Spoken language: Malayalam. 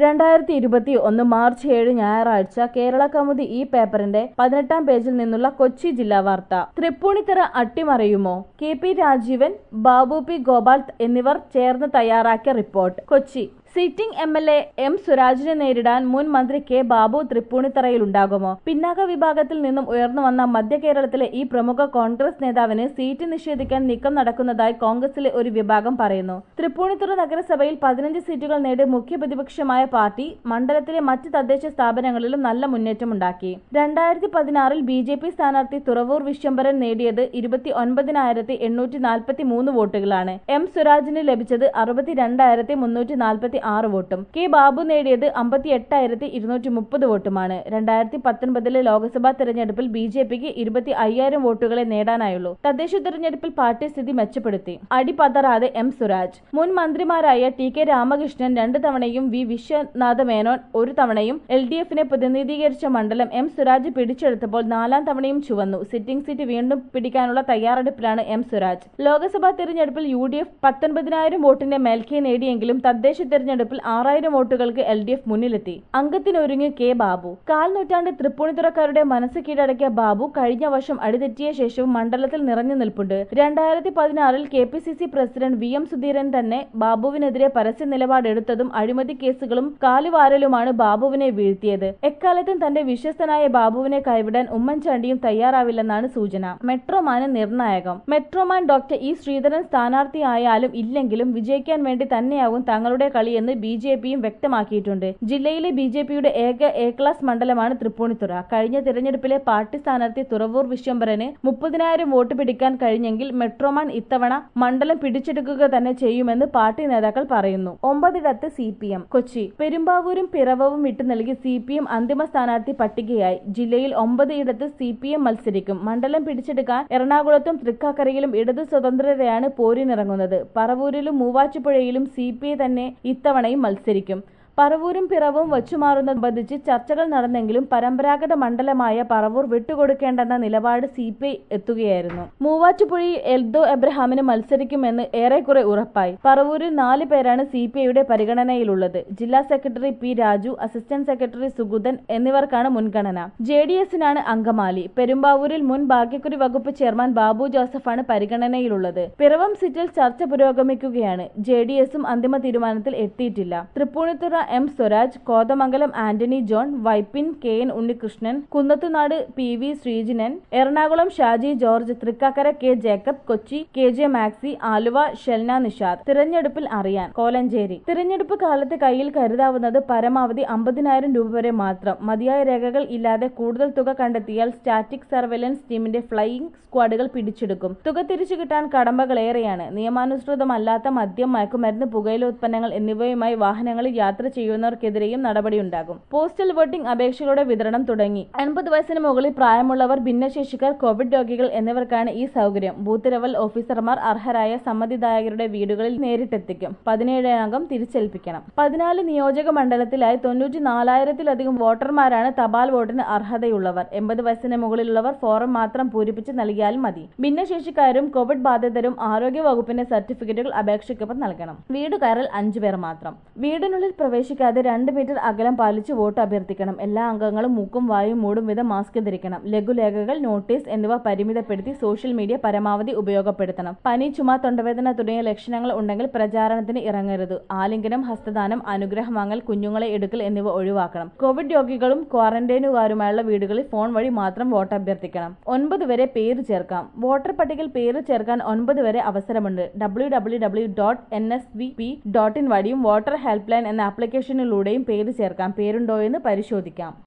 രണ്ടായിരത്തി ഇരുപത്തി ഒന്ന് മാർച്ച് ഏഴ് ഞായറാഴ്ച കേരള കൗമുദി ഈ പേപ്പറിന്റെ പതിനെട്ടാം പേജിൽ നിന്നുള്ള കൊച്ചി ജില്ലാ വാർത്ത തൃപ്പൂണിത്തറ അട്ടിമറിയുമോ K P Rajeevan Babu P Gopal എന്നിവർ ചേർന്ന് തയ്യാറാക്കിയ report Kochi sitting M L A M സുരാജിനെ നേരിടാൻ മുൻ മന്ത്രി കെ ബാബു തൃപ്പൂണിത്തറയിലുണ്ടാകുമോ പിന്നാക്ക വിഭാഗത്തിൽ നിന്നും ഉയർന്നു വന്ന മധ്യ കേരളത്തിലെ ഈ പ്രമുഖ കോൺഗ്രസ് നേതാവിന് സീറ്റ് നിഷേധിക്കാൻ നീക്കം നടക്കുന്നതായി കോൺഗ്രസിലെ ഒരു വിഭാഗം പറയുന്നു തൃപ്പൂണിത്തുറ നഗരസഭയിൽ പതിനഞ്ച് സീറ്റുകൾ നേടി മുഖ്യ പ്രതിപക്ഷമായ പാർട്ടി മണ്ഡലത്തിലെ മറ്റ് തദ്ദേശ സ്ഥാപനങ്ങളിലും നല്ല മുന്നേറ്റമുണ്ടാക്കി രണ്ടായിരത്തി പതിനാറിൽ ബി ജെ പി സ്ഥാനാർത്ഥി തുറവൂർ വിശ്വംഭരൻ നേടിയത് ഇരുപത്തി ഒൻപതിനായിരത്തി എണ്ണൂറ്റി നാൽപ്പത്തി മൂന്ന് വോട്ടുകളാണ് എം സുരാജിന് ലഭിച്ചത് അറുപത്തിരണ്ടായിരത്തി മുന്നൂറ്റി നാൽപ്പത്തി ആറ് വോട്ടും കെ ബാബു നേടിയത് അമ്പത്തി എട്ടായിരത്തി ഇരുന്നൂറ്റി മുപ്പത് വോട്ടുമാണ് രണ്ടായിരത്തി പത്തൊൻപതിലെ ലോക്സഭാ തെരഞ്ഞെടുപ്പിൽ ബി ജെ പിക്ക് ഇരുപത്തി അയ്യായിരം വോട്ടുകളെ നേടാനായുള്ളൂ തദ്ദേശ തെരഞ്ഞെടുപ്പിൽ പാർട്ടി സ്ഥിതി മെച്ചപ്പെടുത്തി അടിപതറാതെ എം സുരാജ് മുൻ മന്ത്രിമാരായ ടി കെ രാമകൃഷ്ണൻ രണ്ട് തവണയും വി വിശ്വനാഥ മേനോൻ ഒരു തവണയും എൽ ഡി എഫിനെ പ്രതിനിധീകരിച്ച മണ്ഡലം എം സുരാജ് പിടിച്ചെടുത്തപ്പോൾ നാലാം തവണയും ചുവന്നു സിറ്റിംഗ് സീറ്റ് വീണ്ടും പിടിക്കാനുള്ള തയ്യാറെടുപ്പിലാണ് എം സുരാജ് ലോക്സഭാ തെരഞ്ഞെടുപ്പിൽ യു ഡി എഫ് പത്തൊൻപതിനായിരം വോട്ടിന്റെ മേൽക്കൈ നേടിയെങ്കിലും തദ്ദേശ തെരഞ്ഞെടുപ്പിൽ ആറായിരം വോട്ടുകൾക്ക് എൽ ഡി എഫ് മുന്നിലെത്തി അംഗത്തിനൊരുങ്ങി കെ ബാബു കാൽ നൂറ്റാണ്ട് തൃപ്പൂണിത്തുറക്കാരുടെ മനസ്സ് കീഴടക്കിയ ബാബു കഴിഞ്ഞ വർഷം അടിതെറ്റിയ ശേഷവും മണ്ഡലത്തിൽ നിറഞ്ഞു നിൽപ്പുണ്ട് രണ്ടായിരത്തി പതിനാറിൽ K P C C president V M Sudheeran തന്നെ ബാബുവിനെതിരെ പരസ്യ നിലപാടെടുത്തതും അഴിമതി കേസുകളും കാലുവാരലുമാണ് ബാബുവിനെ വീഴ്ത്തിയത് എക്കാലത്തും തന്റെ വിശ്വസ്തനായ ബാബുവിനെ കൈവിടാൻ ഉമ്മൻചാണ്ടിയും തയ്യാറാവില്ലെന്നാണ് സൂചന മെട്രോമാന് നിർണായകം മെട്രോമാൻ ഡോക്ടർ ഇ ശ്രീധരൻ സ്ഥാനാർത്ഥിയായാലും ഇല്ലെങ്കിലും വിജയിക്കാൻ വേണ്ടി തന്നെയാകും തങ്ങളുടെ കളിയെന്ന് ബി ജെ പിയും വ്യക്തമാക്കിയിട്ടുണ്ട് ജില്ലയിലെ ബി ജെ പിയുടെ ഏക എ ക്ലാസ് മണ്ഡലമാണ് തൃപ്പൂണിത്തുറ കഴിഞ്ഞ തിരഞ്ഞെടുപ്പിലെ പാർട്ടി സ്ഥാനാർത്ഥി തുറവൂർ വിശ്വംഭരന് മുപ്പതിനായിരം വോട്ട് പിടിക്കാൻ കഴിഞ്ഞെങ്കിൽ മെട്രോമാൻ ഇത്തവണ മണ്ഡലം പിടിച്ചെടുക്കുക തന്നെ ചെയ്യുമെന്ന് പാർട്ടി നേതാക്കൾ പറയുന്നു ഒമ്പതിടത്ത് സി പി എം കൊച്ചി പെരുമ്പാവൂരും പിറവവും വിട്ടു നൽകി സി പി എം അന്തിമ സ്ഥാനാർത്ഥി പട്ടികയായി ജില്ലയിൽ ഒമ്പത് ഇടത്ത് സി പി എം മത്സരിക്കും മണ്ഡലം പിടിച്ചെടുക്കാൻ എറണാകുളത്തും തൃക്കാക്കരയിലും ഇടതു സ്വതന്ത്രരെയാണ് പോരിനിറങ്ങുന്നത് പറവൂരിലും മൂവാറ്റുപുഴയിലും സി പി ഐ തന്നെ ഇത്തവണയും മത്സരിക്കും പറവൂരും പിറവും വച്ചുമാറുന്നതനുബന്ധിച്ച് ചർച്ചകൾ നടന്നെങ്കിലും പരമ്പരാഗത മണ്ഡലമായ പറവൂർ വിട്ടുകൊടുക്കേണ്ടെന്ന നിലപാട് സി പി ഐ എത്തുകയായിരുന്നു മൂവാറ്റുപുഴയിൽ എൽദോ എബ്രഹാമിന് മത്സരിക്കുമെന്ന് ഏറെക്കുറെ ഉറപ്പായി പറവൂരിൽ നാല് പേരാണ് സി പി ഐയുടെ പരിഗണനയിലുള്ളത് ജില്ലാ secretary P Raju assistant secretary Suguthan എന്നിവർക്കാണ് മുൻഗണന ജെ ഡി എസിനാണ് അങ്കമാലി പെരുമ്പാവൂരിൽ മുൻ ഭാഗ്യക്കുറി വകുപ്പ് ചെയർമാൻ ബാബു ജോസഫാണ് പരിഗണനയിലുള്ളത് പിറവം സീറ്റിൽ ചർച്ച പുരോഗമിക്കുകയാണ് ജെ ഡി എസും അന്തിമ തീരുമാനത്തിൽ എത്തിയിട്ടില്ല Thrippunithura M Swaraj Kothamangalam Antony John Vypin K N Unnikrishnan Kunnathunad P V Sreejinan Ernakulam Shaji George Thrikkakara K Jacob Kochi K J Maxi Aluva Shelna Nishad തിരഞ്ഞെടുപ്പിൽ അറിയാൻ കോലഞ്ചേരി തിരഞ്ഞെടുപ്പ് കാലത്ത് കയ്യിൽ കരുതാവുന്നത് പരമാവധി അമ്പതിനായിരം രൂപ വരെ മാത്രം മതിയായ രേഖകൾ ഇല്ലാതെ കൂടുതൽ തുക കണ്ടെത്തിയാൽ സ്റ്റാറ്റിക് സർവൈലൻസ് ടീമിന്റെ ഫ്ലൈയിംഗ് സ്ക്വാഡുകൾ പിടിച്ചെടുക്കും തുക തിരിച്ചു കിട്ടാൻ കടമ്പകളേറെയാണ് നിയമാനുസൃതമല്ലാത്ത മദ്യം മയക്കുമരുന്ന് പുകയില ഉത്പന്നങ്ങൾ എന്നിവയുമായി വാഹനങ്ങളിൽ യാത്ര ചെയ്യുന്നവർക്കെതിരെയും നടപടിയുണ്ടാകും പോസ്റ്റൽ വോട്ടിംഗ് അപേക്ഷകളുടെ വിതരണം തുടങ്ങി എൺപത് വയസ്സിന് മുകളിൽ പ്രായമുള്ളവർ ഭിന്നശേഷിക്കാർ കോവിഡ് രോഗികൾ എന്നിവർക്കാണ് ഈ സൗകര്യം ബൂത്ത് ലെവൽ ഓഫീസർമാർ അർഹരായ സമ്മതിദായകരുടെ വീടുകളിൽ നേരിട്ടെത്തിക്കും പതിനേഴ് അംഗം തിരിച്ചേൽപ്പിക്കണം പതിനാല് നിയോജക മണ്ഡലത്തിലായി തൊണ്ണൂറ്റി നാലായിരത്തിലധികം വോട്ടർമാരാണ് തപാൽ വോട്ടിന് അർഹതയുള്ളവർ എൺപത് വയസ്സിന് മുകളിലുള്ളവർ ഫോറം മാത്രം പൂരിപ്പിച്ച് നൽകിയാൽ മതി ഭിന്നശേഷിക്കാരും കോവിഡ് ബാധിതരും ആരോഗ്യ വകുപ്പിന്റെ സർട്ടിഫിക്കറ്റുകൾ അപേക്ഷയ്ക്കൊപ്പം നൽകണം വീട് കയറൽ അഞ്ചു പേർ മാത്രം വീടിനുള്ളിൽ പ്രവേശിക്കാതെ രണ്ട് മീറ്റർ അകലം പാലിച്ച് വോട്ട് അഭ്യർത്ഥിക്കണം എല്ലാ അംഗങ്ങളും മൂക്കും വായും മൂടും വിധം മാസ്ക് ധരിക്കണം ലഘുലേഖകൾ നോട്ടീസ് എന്നിവ പരിമിതപ്പെടുത്തി സോഷ്യൽ മീഡിയ പരമാവധി ഉപയോഗപ്പെടുത്തണം പനി ചുമ തൊണ്ടവേദന തുടങ്ങിയ ലക്ഷണങ്ങൾ ഉണ്ടെങ്കിൽ പ്രചാരണത്തിന് ഇറങ്ങരുത് ആലിംഗനം ഹസ്തദാനം അനുഗ്രഹം വാങ്ങൽ കുഞ്ഞുങ്ങളെ എടുക്കൽ എന്നിവ ഒഴിവാക്കണം കോവിഡ് രോഗികളും ക്വാറന്റൈനുകാരുമായുള്ള വീടുകളിൽ ഫോൺ വഴി മാത്രം വോട്ട് അഭ്യർത്ഥിക്കണം ഒൻപത് വരെ പേര് ചേർക്കാം വോട്ടർ പട്ടികയിൽ പേര് ചേർക്കാൻ ഒൻപത് വരെ അവസരമുണ്ട് W W W dot N S V P dot in വഴിയും വോട്ടർ ഹെൽപ്പ് ലൈൻ എന്ന ആപ്ലിക്കേഷനിലൂടെയും പേര് ചേർക്കാം പേരുണ്ടോയെന്ന് പരിശോധിക്കാം